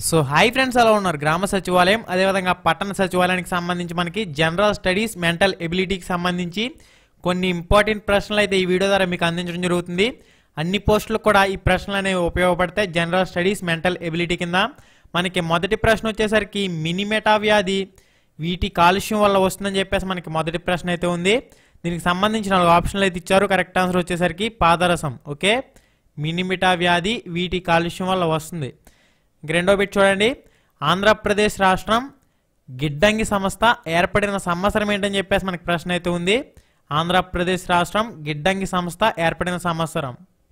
so hi friends ఎలా ఉన్నారు గ్రామ సచివాలయం అదేవిధంగా పట్టణ సచివాలయానికి సంబంధించి మనకి జనరల్ స్టడీస్ మెంటల్ ఎబిలిటీకి సంబంధించి కొన్ని ఇంపార్టెంట్ ప్రశ్నలు అయితే ఈ వీడియో ద్వారా మీకు అందించడం జరుగుతుంది అన్ని పోస్టులకు కూడా ఈ ప్రశ్నలు అనేవి ఉపయోగపడతాయి జనరల్ స్టడీస్ మెంటల్ ఎబిలిటీ కింద మనకి మొదటి ప్రశ్న వచ్చేసరికి మినిమెటా వ్యాధి వీటి కాలుష్యం వల్ల వస్తుందని చెప్పేసి మనకి మొదటి ప్రశ్న అయితే ఉంది దీనికి సంబంధించి నాలుగు ఆప్షన్లు అయితే ఇచ్చారు కరెక్ట్ ఆన్సర్ వచ్చేసరికి పాదరసం ఓకే మినిమిటా వ్యాధి వీటి కాలుష్యం వల్ల వస్తుంది ఇంక రెండో బిట్ చూడండి ఆంధ్రప్రదేశ్ రాష్ట్రం గిడ్డంగి సంస్థ ఏర్పడిన సంవత్సరం ఏంటని చెప్పేసి మనకి ప్రశ్న అయితే ఉంది ఆంధ్రప్రదేశ్ రాష్ట్రం గిడ్డంగి సంస్థ ఏర్పడిన సంవత్సరం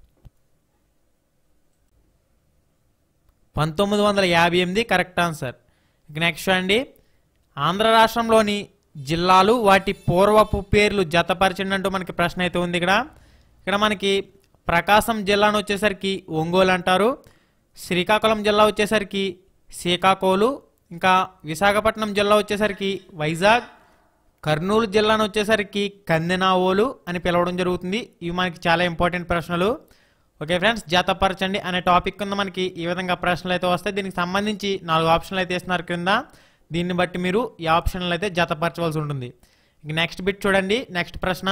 పంతొమ్మిది వందల యాభై ఎనిమిది కరెక్ట్ ఆన్సర్ ఇక నెక్స్ట్ చూడండి ఆంధ్ర రాష్ట్రంలోని జిల్లాలు వాటి పూర్వపు పేర్లు జతపరచండి అంటూ మనకి ప్రశ్న అయితే ఉంది ఇక్కడ ఇక్కడ మనకి ప్రకాశం జిల్లాను వచ్చేసరికి ఒంగోలు అంటారు శ్రీకాకుళం జిల్లా వచ్చేసరికి శ్రీకాకోలు ఇంకా విశాఖపట్నం జిల్లా వచ్చేసరికి వైజాగ్ కర్నూలు జిల్లాను వచ్చేసరికి కందెనావోలు అని పిలవడం జరుగుతుంది ఇవి మనకి చాలా ఇంపార్టెంట్ ప్రశ్నలు ఓకే ఫ్రెండ్స్ జతపరచండి అనే టాపిక్ కింద మనకి ఈ విధంగా ప్రశ్నలు అయితే వస్తాయి దీనికి సంబంధించి నాలుగు ఆప్షన్లు అయితే ఇస్తున్నారు క్రింద దీన్ని బట్టి మీరు ఈ ఆప్షన్లు అయితే జతపరచవలసి ఉంటుంది ఇక నెక్స్ట్ బిట్ చూడండి నెక్స్ట్ ప్రశ్న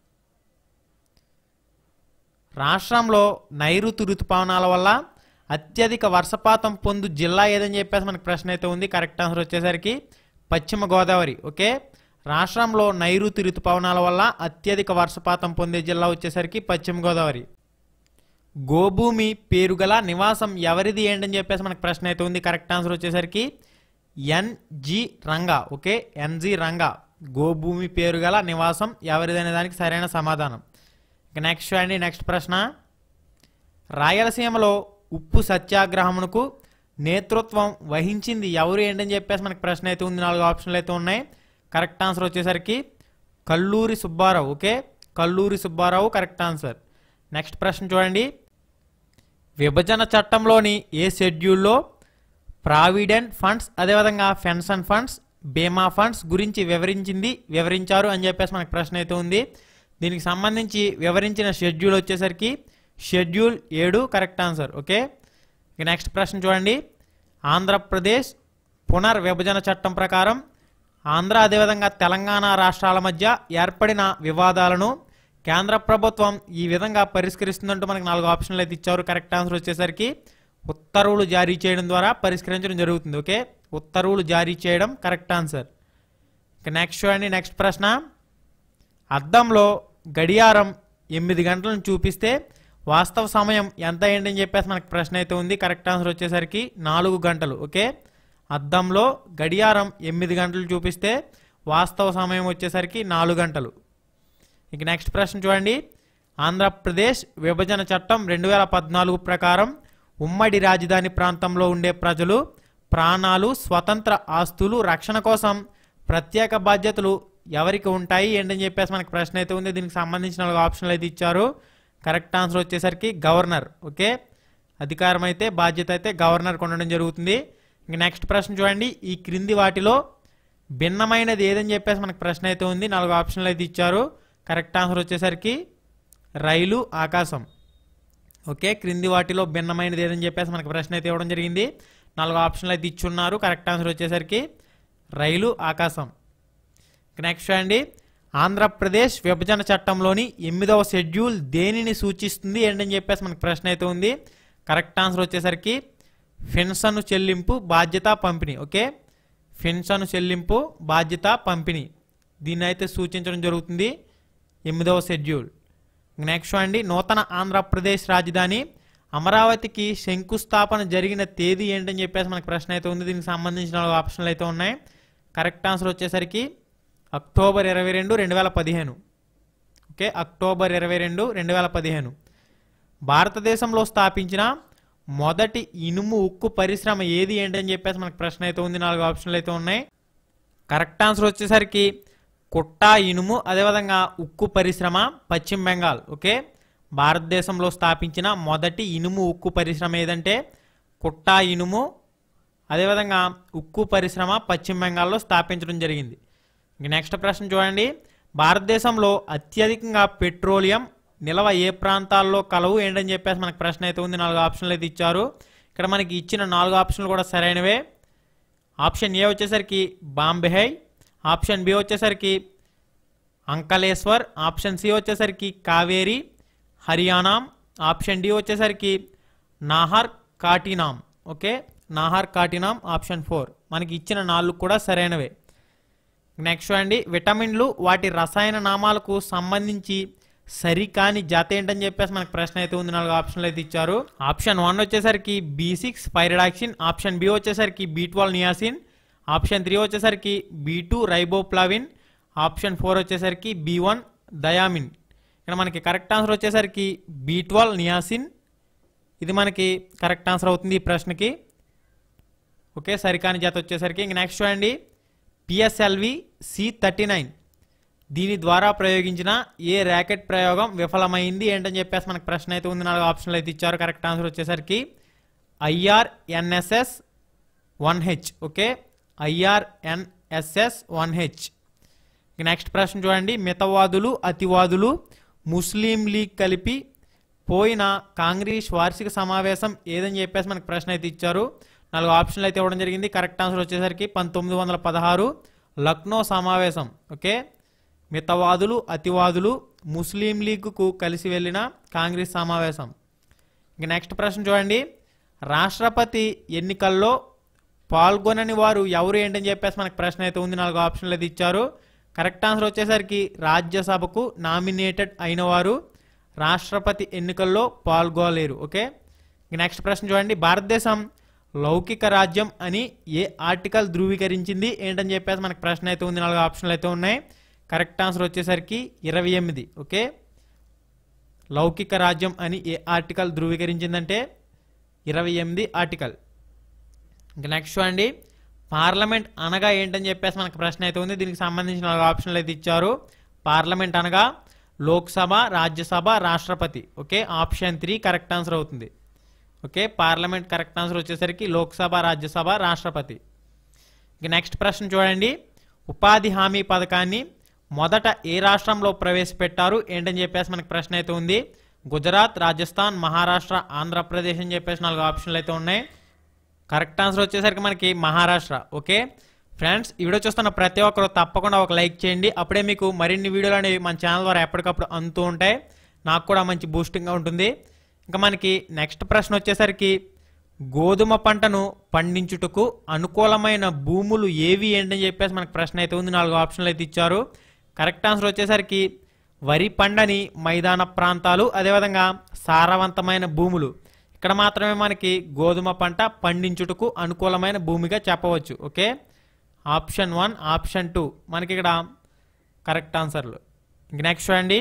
రాష్ట్రంలో నైరుతి ఋతుపవనాల వల్ల అత్యధిక వర్షపాతం పొందు జిల్లా ఏదని చెప్పేసి మనకి ప్రశ్న అయితే ఉంది కరెక్ట్ ఆన్సర్ వచ్చేసరికి పశ్చిమ గోదావరి ఓకే రాష్ట్రంలో నైరుతి ఋతుపవనాల వల్ల అత్యధిక వర్షపాతం పొందే జిల్లా వచ్చేసరికి పశ్చిమ గోదావరి గోభూమి పేరుగల నివాసం ఎవరిది ఏంటని చెప్పేసి మనకి ప్రశ్న అయితే ఉంది కరెక్ట్ ఆన్సర్ వచ్చేసరికి NG Ranga okay NG Ranga Gobhumi పేరుగల నివాసం ఎవరిది అనే దానికి సరైన సమాధానం ఇక నెక్స్ట్ చూడండి నెక్స్ట్ ప్రశ్న రాయలసీమలో ఉప్పు సత్యాగ్రహమునకు నేతృత్వం వహించింది ఎవరు ఏంటని చెప్పేసి మనకి ప్రశ్న అయితే ఉంది నాలుగు ఆప్షన్లు అయితే ఉన్నాయి కరెక్ట్ ఆన్సర్ వచ్చేసరికి Kalluri Subbarao okay Kalluri Subbarao correct answer next ప్రశ్న చూడండి విభజన చట్టంలోని ఏ షెడ్యూల్లో ప్రావిడెంట్ ఫండ్స్ అదేవిధంగా పెన్షన్ ఫండ్స్ బీమా ఫండ్స్ గురించి వివరించింది వివరించారు అని చెప్పేసి మనకి ప్రశ్న అయితే ఉంది దీనికి సంబంధించి వివరించిన షెడ్యూల్ వచ్చేసరికి షెడ్యూల్ ఏడు కరెక్ట్ ఆన్సర్ ఓకే ఇక నెక్స్ట్ ప్రశ్న చూడండి ఆంధ్రప్రదేశ్ పునర్విభజన చట్టం ప్రకారం ఆంధ్ర అదేవిధంగా తెలంగాణ రాష్ట్రాల మధ్య ఏర్పడిన వివాదాలను కేంద్ర ప్రభుత్వం ఈ విధంగా పరిష్కరిస్తుందంటూ మనకి నాలుగు ఆప్షన్లు అయితే ఇచ్చారు కరెక్ట్ ఆన్సర్ వచ్చేసరికి ఉత్తర్వులు జారీ చేయడం ద్వారా పరిష్కరించడం జరుగుతుంది ఓకే ఉత్తర్వులు జారీ చేయడం కరెక్ట్ ఆన్సర్ ఇక నెక్స్ట్ చూడండి నెక్స్ట్ ప్రశ్న అద్దంలో గడియారం ఎనిమిది గంటలను చూపిస్తే వాస్తవ సమయం ఎంత ఏంటని చెప్పేసి మనకి ప్రశ్న అయితే ఉంది కరెక్ట్ ఆన్సర్ వచ్చేసరికి నాలుగు గంటలు ఓకే అద్దంలో గడియారం ఎనిమిది గంటలు చూపిస్తే వాస్తవ సమయం వచ్చేసరికి నాలుగు గంటలు ఇక నెక్స్ట్ ప్రశ్న చూడండి ఆంధ్రప్రదేశ్ విభజన చట్టం రెండు వేల పద్నాలుగు ప్రకారం ఉమ్మడి రాజధాని ప్రాంతంలో ఉండే ప్రజలు ప్రాణాలు స్వతంత్ర ఆస్తులు రక్షణ కోసం ప్రత్యేక బాధ్యతలు ఎవరికి ఉంటాయి ఏంటని చెప్పేసి మనకి ప్రశ్న అయితే ఉంది దీనికి సంబంధించిన నాలుగు ఆప్షన్లు అయితే ఇచ్చారు కరెక్ట్ ఆన్సర్ వచ్చేసరికి గవర్నర్ ఓకే అధికారం అయితే బాధ్యత అయితే గవర్నర్కి ఉండడం జరుగుతుంది ఇంక నెక్స్ట్ ప్రశ్న చూడండి ఈ క్రింది వాటిలో భిన్నమైనది ఏదని చెప్పేసి మనకి ప్రశ్న అయితే ఉంది నాలుగు ఆప్షన్లు అయితే ఇచ్చారు కరెక్ట్ ఆన్సర్ వచ్చేసరికి రైలు ఆకాశం ఓకే క్రింది వాటిలో భిన్నమైనది ఏదని చెప్పేసి మనకి ప్రశ్న అయితే ఇవ్వడం జరిగింది నాలుగు ఆప్షన్లు అయితే ఇచ్చున్నారు కరెక్ట్ ఆన్సర్ వచ్చేసరికి రైలు ఆకాశం నెక్స్ట్ చూడండి ఆంధ్రప్రదేశ్ విభజన చట్టంలోని ఎనిమిదవ షెడ్యూల్ దేనిని సూచిస్తుంది ఏంటని చెప్పేసి మనకి ప్రశ్న అయితే ఉంది కరెక్ట్ ఆన్సర్ వచ్చేసరికి పెన్షన్ చెల్లింపు బాధ్యత పంపిణీ ఓకే పెన్షన్ చెల్లింపు బాధ్యత పంపిణీ దీన్ని అయితే సూచించడం జరుగుతుంది ఎనిమిదవ షెడ్యూల్ నెక్స్ట్ చూడండి నూతన ఆంధ్రప్రదేశ్ రాజధాని అమరావతికి శంకుస్థాపన జరిగిన తేదీ ఏంటని చెప్పేసి మనకి ప్రశ్న అయితే ఉంది దీనికి సంబంధించిన నాలుగు ఆప్షన్లు అయితే ఉన్నాయి కరెక్ట్ ఆన్సర్ వచ్చేసరికి అక్టోబర్ ఇరవై రెండు రెండు వేల పదిహేను ఓకే అక్టోబర్ ఇరవై రెండు రెండు వేల పదిహేను భారతదేశంలో స్థాపించిన మొదటి ఇనుము ఉక్కు పరిశ్రమ ఏది ఏంటి అని చెప్పేసి మనకు ప్రశ్న అయితే ఉంది నాలుగు ఆప్షన్లు అయితే ఉన్నాయి కరెక్ట్ ఆన్సర్ వచ్చేసరికి కుట్టా ఇనుము అదేవిధంగా ఉక్కు పరిశ్రమ పశ్చిమ బెంగాల్ ఓకే భారతదేశంలో స్థాపించిన మొదటి ఇనుము ఉక్కు పరిశ్రమ ఏదంటే కుట్టా ఇనుము అదేవిధంగా ఉక్కు పరిశ్రమ పశ్చిమ బెంగాల్లో స్థాపించడం జరిగింది ఇంక నెక్స్ట్ ప్రశ్న చూడండి భారతదేశంలో అత్యధికంగా పెట్రోలియం నిల్వ ఏ ప్రాంతాల్లో కలవు ఏంటని చెప్పేసి మనకు ప్రశ్న అయితే ఉంది నాలుగు ఆప్షన్లు అయితే ఇచ్చారు ఇక్కడ మనకి ఇచ్చిన నాలుగు ఆప్షన్లు కూడా సరైనవే ఆప్షన్ ఏ వచ్చేసరికి బాంబెహై ఆప్షన్ బి వచ్చేసరికి అంకలేశ్వర్ ఆప్షన్ సి వచ్చేసరికి కావేరి హర్యానా ఆప్షన్ డి వచ్చేసరికి నాహర్ కాటినాం ఓకే నాహర్ కాటినాం ఆప్షన్ ఫోర్ మనకి ఇచ్చిన నాలుగు కూడా సరైనవే నెక్స్ట్ అండి విటమిన్లు వాటి రసాయన నామాలకు సంబంధించి సరికాని జత ఏంటని చెప్పేసి మనకు ప్రశ్న అయితే ఉంది నాలుగు ఆప్షన్లు అయితే ఇచ్చారు ఆప్షన్ వన్ వచ్చేసరికి B six pyridoxine option B వచ్చేసరికి B twelve niacin option three వచ్చేసరికి B two riboflavin option four వచ్చేసరికి బి వన్ దయామిన్ ఇక్కడ మనకి కరెక్ట్ ఆన్సర్ వచ్చేసరికి బి ట్వెల్వ్ నియాసిన్ ఇది మనకి కరెక్ట్ ఆన్సర్ అవుతుంది ఈ ప్రశ్నకి ఓకే సరికాని జత వచ్చేసరికి ఇంక నెక్స్ట్ చూడండి పిఎస్ఎల్వి సి థర్టీ నైన్ దీని ద్వారా ప్రయోగించిన ఏ ర్యాకెట్ ప్రయోగం విఫలమైంది ఏంటని చెప్పేసి మనకు ప్రశ్న అయితే ఉంది నాలుగు ఆప్షన్లు అయితే ఇచ్చారు కరెక్ట్ ఆన్సర్ వచ్చేసరికి IRNSS one H okay IRNSS one H next ప్రశ్న చూడండి మితవాదులు అతివాదులు ముస్లిం లీగ్ కలిపి పోయిన కాంగ్రెస్ వార్షిక సమావేశం ఏదని చెప్పేసి మనకు ప్రశ్న అయితే ఇచ్చారు నాలుగు ఆప్షన్లు అయితే ఇవ్వడం జరిగింది కరెక్ట్ ఆన్సర్ వచ్చేసరికి పంతొమ్మిది వందల పదహారు లక్నో సమావేశం ఓకే మితవాదులు అతివాదులు ముస్లిం లీగ్కు కలిసి వెళ్ళిన కాంగ్రెస్ సమావేశం ఇంక నెక్స్ట్ ప్రశ్న చూడండి రాష్ట్రపతి ఎన్నికల్లో పాల్గొనని వారు ఎవరు ఏంటని చెప్పేసి మనకు ప్రశ్న అయితే ఉంది నాలుగు ఆప్షన్లు అయితే ఇచ్చారు కరెక్ట్ ఆన్సర్ వచ్చేసరికి రాజ్యసభకు నామినేటెడ్ అయిన వారు రాష్ట్రపతి ఎన్నికల్లో పాల్గొలేరు ఓకే ఇంక నెక్స్ట్ ప్రశ్న చూడండి భారతదేశం లౌకిక రాజ్యం అని ఏ ఆర్టికల్ ధృవీకరించింది ఏంటని చెప్పేసి మనకు ప్రశ్న అయితే ఉంది నాలుగు ఆప్షన్లు అయితే ఉన్నాయి కరెక్ట్ ఆన్సర్ వచ్చేసరికి ఇరవై ఎనిమిది ఓకే లౌకిక రాజ్యం అని ఏ ఆర్టికల్ ధృవీకరించిందంటే ఇరవై ఎనిమిది ఆర్టికల్ ఇంకా నెక్స్ట్ చూడండి పార్లమెంట్ అనగా ఏంటని చెప్పేసి మనకు ప్రశ్న అయితే ఉంది దీనికి సంబంధించిన నాలుగు ఆప్షన్లు అయితే ఇచ్చారు పార్లమెంట్ అనగా లోక్సభ రాజ్యసభ రాష్ట్రపతి okay option three correct answer అవుతుంది ఓకే పార్లమెంట్ కరెక్ట్ ఆన్సర్ వచ్చేసరికి లోక్సభ రాజ్యసభ రాష్ట్రపతి ఇక నెక్స్ట్ ప్రశ్న చూడండి ఉపాధి హామీ పథకాన్ని మొదట ఏ రాష్ట్రంలో ప్రవేశపెట్టారు ఏంటని చెప్పేసి మనకు ప్రశ్న అయితే ఉంది గుజరాత్ రాజస్థాన్ మహారాష్ట్ర ఆంధ్రప్రదేశ్ అని చెప్పేసి నాలుగు ఆప్షన్లు అయితే ఉన్నాయి కరెక్ట్ ఆన్సర్ వచ్చేసరికి మనకి మహారాష్ట్ర ఓకే ఫ్రెండ్స్ ఈ వీడియో చూస్తున్న ప్రతి ఒక్కరు తప్పకుండా ఒక లైక్ చేయండి అప్పుడే మీకు మరిన్ని వీడియోలు అనేవి మన ఛానల్ ద్వారా ఎప్పటికప్పుడు అందుతూ ఉంటాయి నాకు కూడా మంచి బూస్టింగ్గా ఉంటుంది ఇంకా మనకి నెక్స్ట్ ప్రశ్న వచ్చేసరికి గోధుమ పంటను పండించుటకు అనుకూలమైన భూములు ఏవి ఏంటని చెప్పేసి మనకు ప్రశ్న అయితే ఉంది నాలుగు ఆప్షన్లు అయితే ఇచ్చారు కరెక్ట్ ఆన్సర్ వచ్చేసరికి వరి పండని మైదాన ప్రాంతాలు అదేవిధంగా సారవంతమైన భూములు ఇక్కడ మాత్రమే మనకి గోధుమ పంట పండించుటకు అనుకూలమైన భూమిగా చెప్పవచ్చు okay option one option two మనకి ఇక్కడ కరెక్ట్ ఆన్సర్లు ఇంక నెక్స్ట్ చూడండి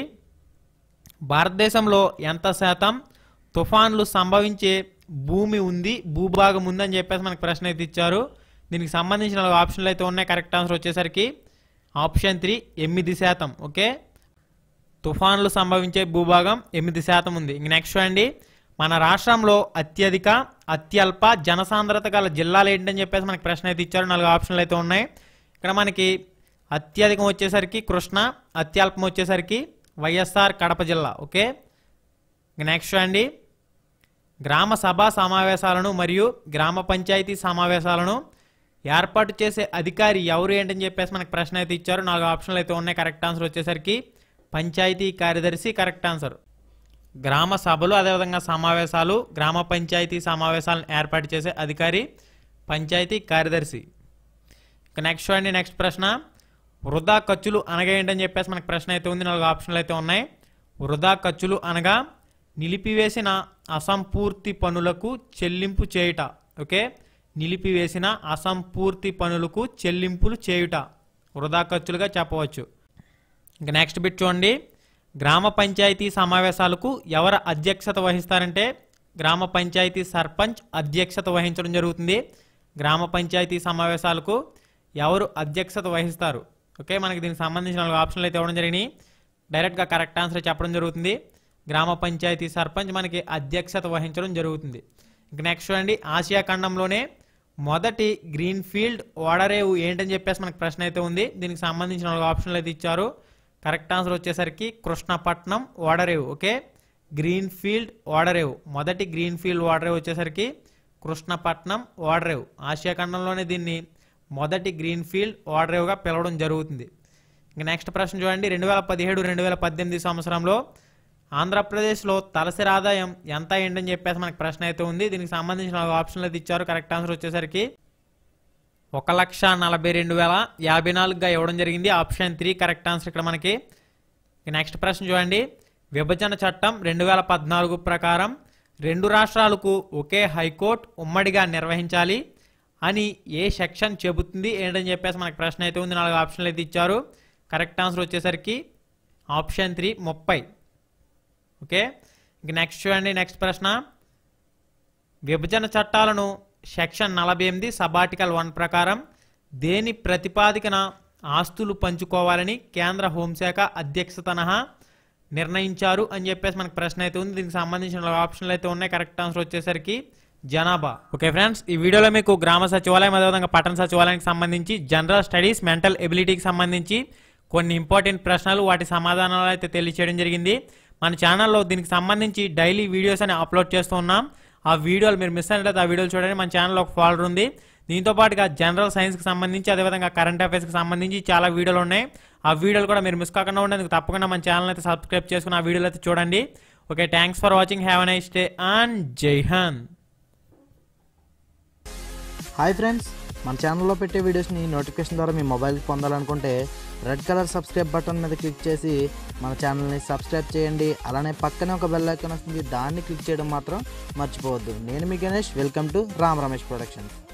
భారతదేశంలో ఎంత శాతం తుఫాన్లు సంభవించే భూమి ఉంది భూభాగం ఉందని చెప్పేసి మనకు ప్రశ్న అయితే ఇచ్చారు దీనికి సంబంధించిన నాలుగు ఆప్షన్లు అయితే ఉన్నాయి కరెక్ట్ ఆన్సర్ వచ్చేసరికి ఆప్షన్ త్రీ ఎనిమిది శాతం ఓకే తుఫాన్లు సంభవించే భూభాగం ఎనిమిది శాతం ఉంది ఇంక నెక్స్ట్ చూడండి మన రాష్ట్రంలో అత్యధిక అత్యల్ప జనసాంద్రత గల జిల్లాలు ఏంటని చెప్పేసి మనకి ప్రశ్న అయితే ఇచ్చారు నాలుగు ఆప్షన్లు అయితే ఉన్నాయి ఇక్కడ మనకి అత్యధికం వచ్చేసరికి కృష్ణ అత్యల్పం వచ్చేసరికి వైఎస్ఆర్ కడప జిల్లా ఓకే ఇంక నెక్స్ట్ చూడండి గ్రామ సభా సమావేశాలను మరియు గ్రామ పంచాయతీ సమావేశాలను ఏర్పాటు చేసే అధికారి ఎవరు ఏంటని చెప్పేసి మనకు ప్రశ్న అయితే ఇచ్చారు నాలుగు ఆప్షన్లు అయితే ఉన్నాయి కరెక్ట్ ఆన్సర్ వచ్చేసరికి పంచాయతీ కార్యదర్శి కరెక్ట్ ఆన్సర్ గ్రామ సభలు అదేవిధంగా సమావేశాలు గ్రామ పంచాయతీ సమావేశాలను ఏర్పాటు చేసే అధికారి పంచాయతీ కార్యదర్శి ఇక నెక్స్ట్ చూడండి నెక్స్ట్ ప్రశ్న వృధా ఖర్చులు అనగా ఏంటని చెప్పేసి మనకు ప్రశ్న అయితే ఉంది నాలుగు ఆప్షన్లు అయితే ఉన్నాయి వృధా ఖర్చులు అనగా నిలిపివేసిన అసంపూర్తి పనులకు చెల్లింపు చేయుట ఓకే నిలిపివేసిన అసంపూర్తి పనులకు చెల్లింపులు చేయుట వృధా ఖర్చులుగా చెప్పవచ్చు ఇంకా నెక్స్ట్ బిట్ చూడండి గ్రామ పంచాయతీ సమావేశాలకు ఎవరు అధ్యక్షత వహిస్తారంటే గ్రామ పంచాయతీ సర్పంచ్ అధ్యక్షత వహించడం జరుగుతుంది గ్రామ పంచాయతీ సమావేశాలకు ఎవరు అధ్యక్షత వహిస్తారు ఓకే మనకి దీనికి సంబంధించిన నాలుగు ఆప్షన్లు అయితే ఇవ్వడం జరిగినాయి డైరెక్ట్గా కరెక్ట్ ఆన్సర్ చెప్పడం జరుగుతుంది గ్రామ పంచాయతీ సర్పంచ్ మనకి అధ్యక్షత వహించడం జరుగుతుంది ఇంక నెక్స్ట్ చూడండి ఆసియా ఖండంలోనే మొదటి గ్రీన్ ఫీల్డ్ ఓడరేవు ఏంటని చెప్పేసి మనకు ప్రశ్న అయితే ఉంది దీనికి సంబంధించిన నాలుగు ఆప్షన్లు అయితే ఇచ్చారు కరెక్ట్ ఆన్సర్ వచ్చేసరికి కృష్ణపట్నం ఓడరేవు ఓకే గ్రీన్ ఫీల్డ్ ఓడరేవు మొదటి గ్రీన్ ఫీల్డ్ ఓడరేవు వచ్చేసరికి కృష్ణపట్నం ఓడరేవ్ ఆసియా ఖండంలోనే దీన్ని మొదటి గ్రీన్ ఫీల్డ్ ఓడరేవ్గా పిలవడం జరుగుతుంది ఇంకా నెక్స్ట్ ప్రశ్న చూడండి రెండు వేల పదిహేడు రెండు వేల పద్దెనిమిది సంవత్సరంలో ఆంధ్రప్రదేశ్లో తలసరి ఆదాయం ఎంత ఏంటని చెప్పేసి మనకి ప్రశ్న అయితే ఉంది దీనికి సంబంధించిన నాలుగు ఆప్షన్లు అయితే ఇచ్చారు కరెక్ట్ ఆన్సర్ వచ్చేసరికి ఒక లక్ష నలభై రెండు వేల యాభై నాలుగుగా ఇవ్వడం జరిగింది ఆప్షన్ త్రీ కరెక్ట్ ఆన్సర్ ఇక్కడ మనకి ఇక నెక్స్ట్ ప్రశ్న చూడండి విభజన చట్టం రెండు వేల పద్నాలుగు ప్రకారం రెండు రాష్ట్రాలకు ఒకే హైకోర్టు ఉమ్మడిగా నిర్వహించాలి అని ఏ సెక్షన్ చెబుతుంది ఏంటని చెప్పేసి మనకి ప్రశ్న అయితే ఉంది నాలుగు ఆప్షన్లు అయితే ఇచ్చారు కరెక్ట్ ఆన్సర్ వచ్చేసరికి ఆప్షన్ త్రీ ముప్పై ఓకే ఇంక నెక్స్ట్ చూడండి నెక్స్ట్ ప్రశ్న విభజన చట్టాలను సెక్షన్ నలభై ఎనిమిది సబార్టికల్ వన్ ప్రకారం దేని ప్రతిపాదికన ఆస్తులు పంచుకోవాలని కేంద్ర హోంశాఖ అధ్యక్షతన నిర్ణయించారు అని చెప్పేసి మనకు ప్రశ్న అయితే ఉంది దీనికి సంబంధించిన ఆప్షన్లు అయితే ఉన్నాయి కరెక్ట్ ఆన్సర్ వచ్చేసరికి జనాభా ఓకే ఫ్రెండ్స్ ఈ వీడియోలో మీకు గ్రామ సచివాలయం అదేవిధంగా పట్టణ సచివాలయానికి సంబంధించి జనరల్ స్టడీస్ మెంటల్ ఎబిలిటీకి సంబంధించి కొన్ని ఇంపార్టెంట్ ప్రశ్నలు వాటి సమాధానాలు అయితే తెలియచేయడం జరిగింది మన ఛానల్లో దీనికి సంబంధించి డైలీ వీడియోస్ అని అప్లోడ్ చేస్తూ ఉన్నాం ఆ వీడియోలు మీరు మిస్ అయినట్లయితే ఆ వీడియోలు చూడండి మన ఛానల్లో ఒక ఫాలోవర్ ఉంది దీంతో పాటుగా జనరల్ సైన్స్కి సంబంధించి అదేవిధంగా కరెంట్ అఫైర్స్కి సంబంధించి చాలా వీడియోలు ఉన్నాయి ఆ వీడియోలు కూడా మీరు మిస్ కాకుండా ఉండేందుకు తప్పకుండా మన ఛానల్ అయితే సబ్స్క్రైబ్ చేసుకుని ఆ వీడియోలు అయితే చూడండి okay thanks for watching have nice day and Jai Hind hi friends మన ఛానల్లో పెట్టే వీడియోస్ని నోటిఫికేషన్ ద్వారా మీ మొబైల్కి పొందాలనుకుంటే రెడ్ కలర్ సబ్స్క్రైబ్ బటన్ మీద క్లిక్ చేసి మన ఛానల్ని సబ్స్క్రైబ్ చేయండి అలానే పక్కనే ఒక బెల్ ఐకాన్ వస్తుంది దాన్ని క్లిక్ చేయడం మాత్రం మర్చిపోవద్దు నేను మీ Ganesh welcome to Ram Ramesh productions